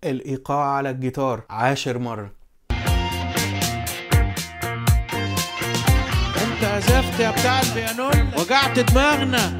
الإيقاع على الجيتار عاشر مرة انت عزفت يا بتاع البيانون وجعت دماغنا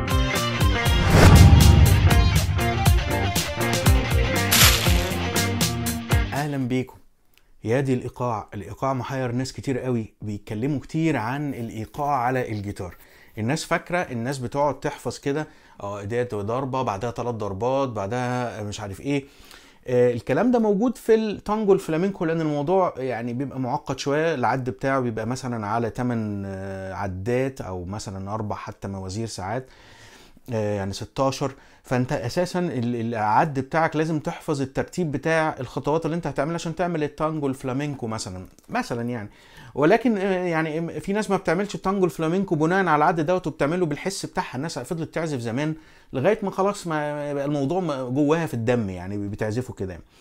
اهلا بيكم يا دي الايقاع الايقاع محير ناس كتير قوي بيتكلموا كتير عن الايقاع على الجيتار الناس فاكره الناس بتقعد تحفظ كده اه ديت ضربه بعدها ثلاث ضربات بعدها مش عارف ايه آه، الكلام ده موجود في التانجو الفلامينكو لان الموضوع يعني بيبقى معقد شويه العد بتاعه بيبقى مثلا على 8 عدات او مثلا اربع حتى موازير ساعات آه، يعني 16 فانت اساسا ال- العد بتاعك لازم تحفظ الترتيب بتاع الخطوات اللي انت هتعملها عشان تعمل التانجو الفلامينكو مثلا مثلا يعني ولكن آه، يعني في ناس ما بتعملش التانجو الفلامينكو بناء على العد دوت وبتعمله بالحس بتاعها الناس فضلت تعزف زمان لغايه ما خلاص ما بقى الموضوع ما- جواها في الدم يعني بتعزفه كده يعني.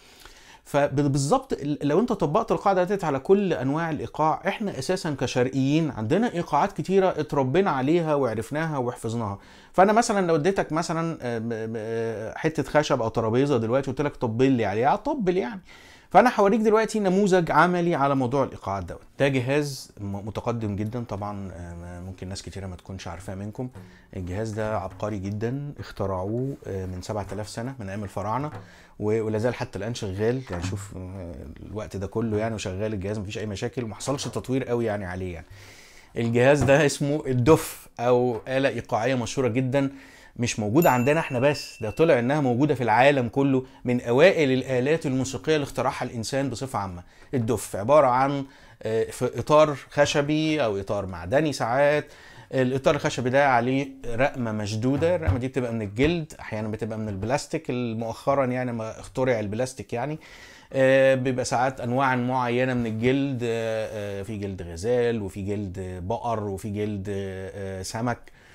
فبالظبط لو انت طبقت القاعده ديت على كل انواع الايقاع احنا اساسا كشرقيين عندنا ايقاعات كتيره اتربينا عليها وعرفناها وحفظناها فانا مثلا لو اديتك مثلا آه، ب- ب- حته خشب او ترابيزه دلوقتي قلت لك طبل لي عليها هتطبل يعني فانا هوريك دلوقتي نموذج عملي على موضوع الايقاعات دوت ده جهاز م- متقدم جدا طبعا آه، ممكن ناس كتيره ما تكونش عارفاه منكم الجهاز ده عبقري جدا اخترعوه آه، من 7000 سنه من ايام الفراعنه و- ولا زال حتى الان شغال يعني شوف آه، الوقت ده كله يعني وشغال الجهاز مفيش اي مشاكل وما حصلش تطوير قوي يعني عليه يعني الجهاز ده اسمه الدف او آلة إيقاعية مشهورة جدا مش موجودة عندنا احنا بس ده طلع انها موجودة في العالم كله من اوائل الآلات الموسيقية اللي اخترعها الانسان بصفة عامة الدف عبارة عن آه، في اطار خشبي او اطار معدني ساعات الاطار الخشبي ده عليه رقمه مشدوده الرقمه دي بتبقى من الجلد احيانا بتبقى من البلاستيك مؤخرا يعني ما اخترع البلاستيك يعني آه، بيبقى ساعات انواع معينه من الجلد آه، آه، في جلد غزال وفي جلد بقر وفي جلد آه، سمك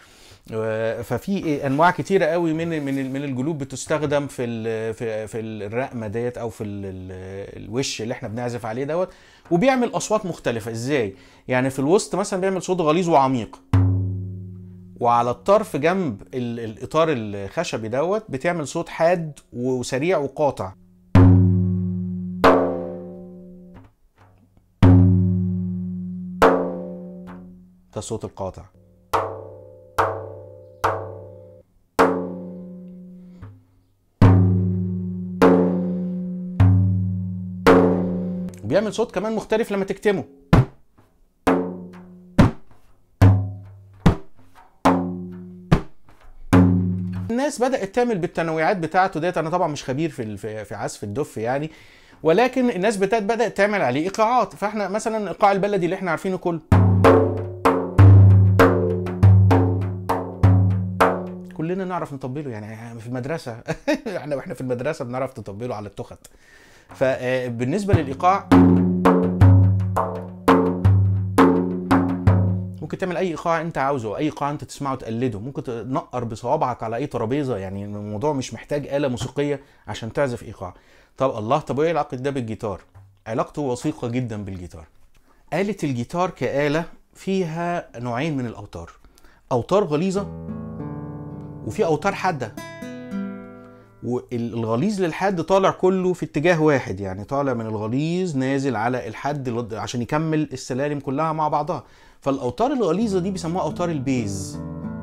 آه، ففي انواع كتيره قوي من من من الجلود بتستخدم في ال في في الرقمه ديت او في ال ال الوش اللي احنا بنعزف عليه دوت وبيعمل اصوات مختلفه ازاي يعني في الوسط مثلا بيعمل صوت غليظ وعميق وعلى الطرف جنب ال- الاطار الخشبي دوت بتعمل صوت حاد وسريع وقاطع ده الصوت القاطع وبيعمل صوت كمان مختلف لما تكتمه الناس بدأت تعمل بالتنويعات بتاعته ديت انا طبعا مش خبير في ال- في في عزف الدف يعني ولكن الناس بدأت بدأت تعمل عليه ايقاعات فاحنا مثلا الايقاع البلدي اللي احنا عارفينه كله كلنا نعرف نطبله يعني في المدرسه احنا واحنا في المدرسه بنعرف نطبله على التخت فبالنسبه للايقاع ممكن تعمل اي ايقاع انت عاوزه اي ايقاع انت تسمعه تقلده ممكن تنقر بصوابعك على اي ترابيزه يعني الموضوع مش محتاج آلة موسيقية عشان تعزف ايقاع طب الله طب وايه علاقة ده بالجيتار علاقته وثيقة جدا بالجيتار آلة الجيتار كآلة فيها نوعين من الأوتار أوتار غليظة وفي أوتار حادة والغليظ للحاد طالع كله في اتجاه واحد يعني طالع من الغليظ نازل على الحد لض- عشان يكمل السلالم كلها مع بعضها فالاوتار الغليظه دي بيسموها اوتار البيز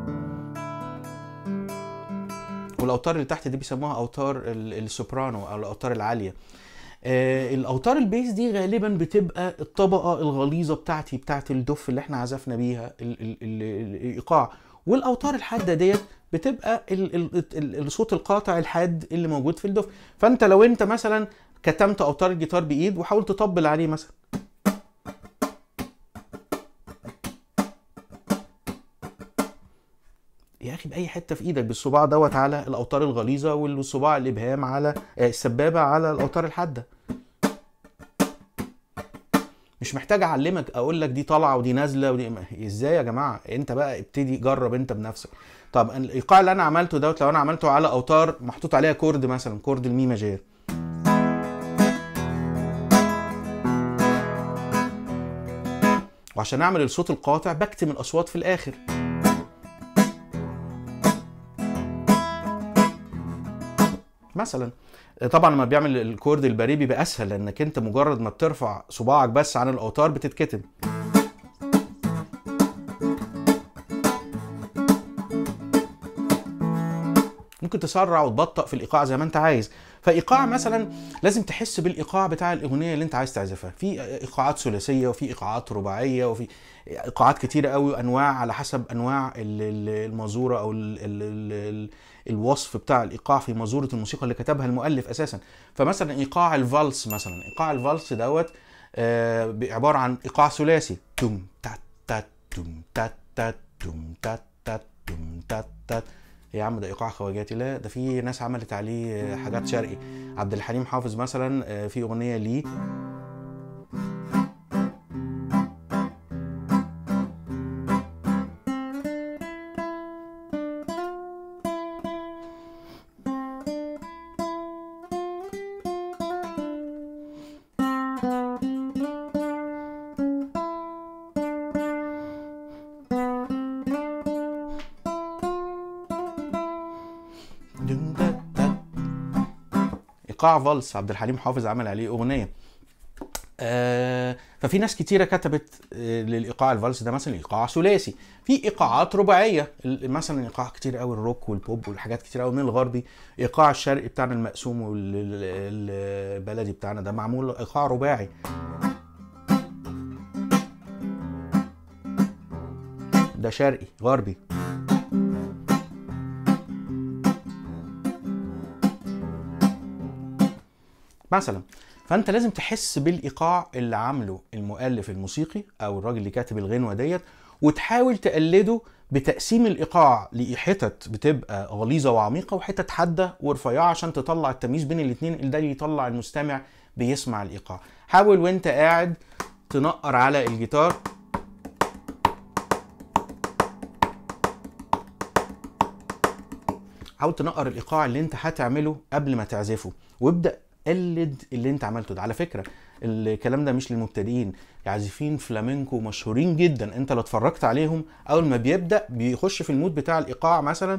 والاوتار اللي تحت دي بيسموها اوتار ال- السوبرانو او الاوتار العاليه آه، الاوتار البيز دي غالبا بتبقى الطبقه الغليظه بتاعتي بتاعت الدف اللي احنا عزفنا بيها ال- ال- ال- الايقاع والاوتار الحاده ديت بتبقى ال- ال- ال- الصوت القاطع الحاد اللي موجود في الدف فانت لو انت مثلا كتمت اوتار الجيتار بايد وحاول تطبل عليه مثلا يا اخي باي حته في ايدك بالصباع دوت على الاوتار الغليظه والصباع الابهام على آه، السبابه على الاوتار الحاده مش محتاج اعلمك اقول لك دي طالعه ودي نازله ودي ما- ازاي يا جماعه انت بقى ابتدي جرب انت بنفسك طب الايقاع اللي انا عملته دوت لو انا عملته على اوتار محطوط عليها كورد مثلا كورد المي ماجير وعشان اعمل الصوت القاطع بكتم الاصوات في الاخر مثلا طبعا لما بيعمل الكورد الباريه بيبقى اسهل لانك انت مجرد ما بترفع صباعك بس عن الاوتار بتتكتم ممكن تسرع وتبطأ في الايقاع زي ما انت عايز فايقاع مثلا لازم تحس بالايقاع بتاع الاغنيه اللي انت عايز تعزفها في ايقاعات ثلاثيه وفي ايقاعات رباعيه وفي ايقاعات كتيره قوي انواع على حسب انواع ال- ال- المازوره او ال ال ال الوصف بتاع الايقاع في مازوره الموسيقى اللي كتبها المؤلف اساسا فمثلا ايقاع الفالس مثلا ايقاع الفالس دوت آه، عباره عن ايقاع ثلاثي توم تات تات توم تات تات توم تات تات توم تات تات يا عم ده ايقاع خواجاتي لا ده في ناس عملت عليه آه، حاجات شرقي عبد الحليم حافظ مثلا آه، في اغنيه ليه دم دا دا. ايقاع فالس عبد الحليم حافظ عمل عليه اغنيه آه ففي ناس كتيره كتبت آه للايقاع الفالس ده مثلا ايقاع ثلاثي في ايقاعات رباعيه ال- مثلا ايقاع كتير قوي الروك والبوب والحاجات كتير قوي من الغربي ايقاع الشرقي بتاعنا المقسوم والبلدي بتاعنا ده معمول ايقاع رباعي ده شرقي غربي مثلا فانت لازم تحس بالايقاع اللي عامله المؤلف الموسيقي او الراجل اللي كاتب الغنوه ديت وتحاول تقلده بتقسيم الايقاع لحتت بتبقى غليظه وعميقه وحتت حاده ورفيعه عشان تطلع التمييز بين الاثنين اللي ده اللي يطلع المستمع بيسمع الايقاع حاول وانت قاعد تنقر على الجيتار حاول تنقر الايقاع اللي انت هتعمله قبل ما تعزفه وابدا قلد اللي انت عملته ده على فكره الكلام ده مش للمبتدئين عازفين فلامينكو مشهورين جدا انت لو اتفرجت عليهم اول ما بيبدا بيخش في المود بتاع الايقاع مثلا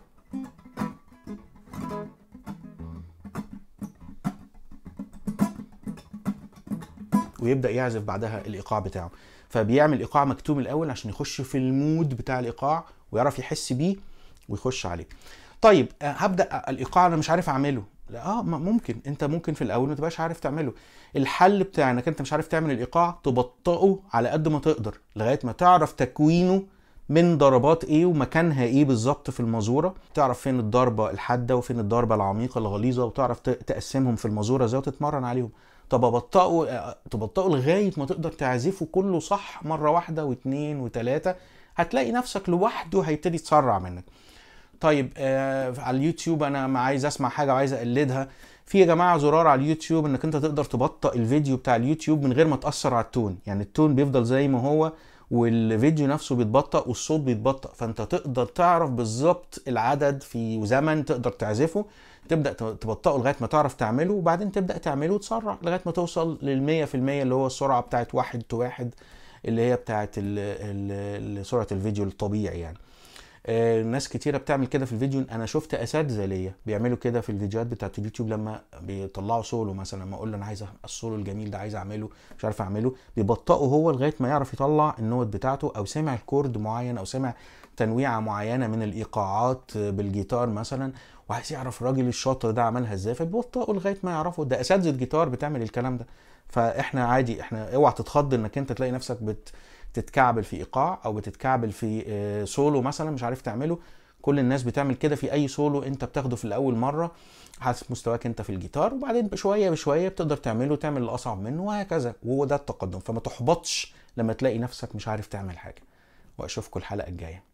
ويبدا يعزف بعدها الايقاع بتاعه فبيعمل ايقاع مكتوم الاول عشان يخش في المود بتاع الايقاع ويعرف يحس بيه ويخش عليه طيب آه، هبدا الايقاع انا مش عارف اعمله لا اه م- ممكن انت ممكن في الاول ما تبقاش عارف تعمله الحل بتاع انك انت مش عارف تعمل الايقاع تبطئه على قد ما تقدر لغايه ما تعرف تكوينه من ضربات ايه ومكانها ايه بالظبط في المازوره تعرف فين الضربه الحاده وفين الضربه العميقه الغليظه وتعرف ت- تقسمهم في المازوره ازاي وتتمرن عليهم طب ابطئه آه، تبطئه لغايه ما تقدر تعزفه كله صح مره واحده واثنين وثلاثه هتلاقي نفسك لوحده هيبتدي يتسرع منك طيب آه على اليوتيوب انا ما عايز اسمع حاجه وعايز اقلدها في يا جماعه زرار على اليوتيوب انك انت تقدر تبطئ الفيديو بتاع اليوتيوب من غير ما تاثر على التون يعني التون بيفضل زي ما هو والفيديو نفسه بيتبطأ والصوت بيتبطأ فانت تقدر تعرف بالظبط العدد في زمن تقدر تعزفه تبدا ت- تبطئه لغايه ما تعرف تعمله وبعدين تبدا تعمله وتسرع لغايه ما توصل لل 100% اللي هو السرعه بتاعت واحد تو واحد اللي هي بتاعت ال- ال- ال- سرعه الفيديو الطبيعي يعني آه، ناس كتيرة بتعمل كده في الفيديو انا شفت اساتذه ليا بيعملوا كده في الفيديوهات بتاعت اليوتيوب لما بيطلعوا سولو مثلا لما اقول له انا عايز السولو الجميل ده عايز اعمله مش عارف اعمله بيبطئه هو لغايه ما يعرف يطلع النوت بتاعته او سمع الكورد معين او سمع تنويعه معينه من الايقاعات بالجيتار مثلا وعايز يعرف الراجل الشاطر ده عملها ازاي فبيبطئه لغايه ما يعرفه ده اساتذه جيتار بتعمل الكلام ده فاحنا عادي احنا اوعى تتخض انك انت تلاقي نفسك بت تتكعبل في ايقاع او بتتكعبل في آه، سولو مثلا مش عارف تعمله كل الناس بتعمل كده في اي سولو انت بتاخده في الاول مره حسب مستواك انت في الجيتار وبعدين بشويه بشويه بتقدر تعمله تعمل الاصعب منه وهكذا وهو ده التقدم فما تحبطش لما تلاقي نفسك مش عارف تعمل حاجه واشوفكم الحلقه الجايه